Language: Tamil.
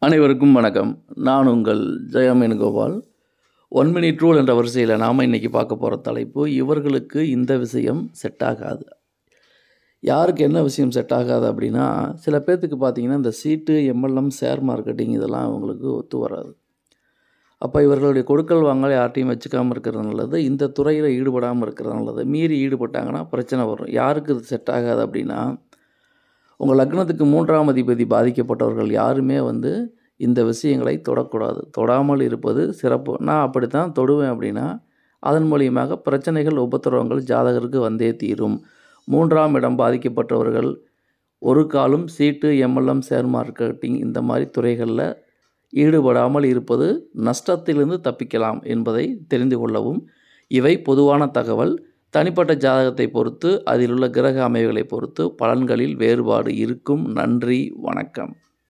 அனைவருக்கும் வணக்கம் நான் உங்கள் Jayam Venugopal one minute rule என்ற வரிசையில் நாம் இன்றைக்கி பார்க்க போகிற தலைப்பு இவர்களுக்கு இந்த விஷயம் செட் ஆகாது யாருக்கு என்ன விஷயம் செட் ஆகாது அப்படின்னா சில பேர்த்துக்கு பார்த்தீங்கன்னா இந்த சீட்டு எம்எல்எம் ஷேர் மார்க்கெட்டிங் இதெல்லாம் அவங்களுக்கு ஒத்து வராது அப்போ இவர்களுடைய கொடுக்கல் வாங்கல் யார்ட்டையும் வச்சுக்காமல் இருக்கிறது நல்லது இந்த துறையில் ஈடுபடாமல் இருக்கிறது நல்லது மீறி ஈடுபட்டாங்கன்னா பிரச்சனை வரும் யாருக்கு இது செட் ஆகாது அப்படின்னா உங்கள் லக்னத்துக்கு மூன்றாம் அதிபதி பாதிக்கப்பட்டவர்கள் யாருமே வந்து இந்த விஷயங்களை தொடக்கூடாது தொடாமல் இருப்பது சிறப்பு நான் அப்படித்தான் தொடுவேன் அப்படின்னா அதன் மூலியமாக பிரச்சனைகள் உபத்திரவங்கள் ஜாதகருக்கு வந்தே தீரும் மூன்றாம் இடம் பாதிக்கப்பட்டவர்கள் ஒரு காலும் சீட்டு எம்எல்எம் ஷேர் மார்க்கெட்டிங் இந்த மாதிரி துறைகளில் ஈடுபடாமல் இருப்பது நஷ்டத்திலிருந்து தப்பிக்கலாம் என்பதை தெரிந்து கொள்ளவும் இவை பொதுவான தகவல் தனிப்பட்ட ஜாதகத்தை பொறுத்து அதில் உள்ள கிரக அமைவுகளை பொறுத்து பலன்களில் வேறுபாடு இருக்கும் நன்றி வணக்கம்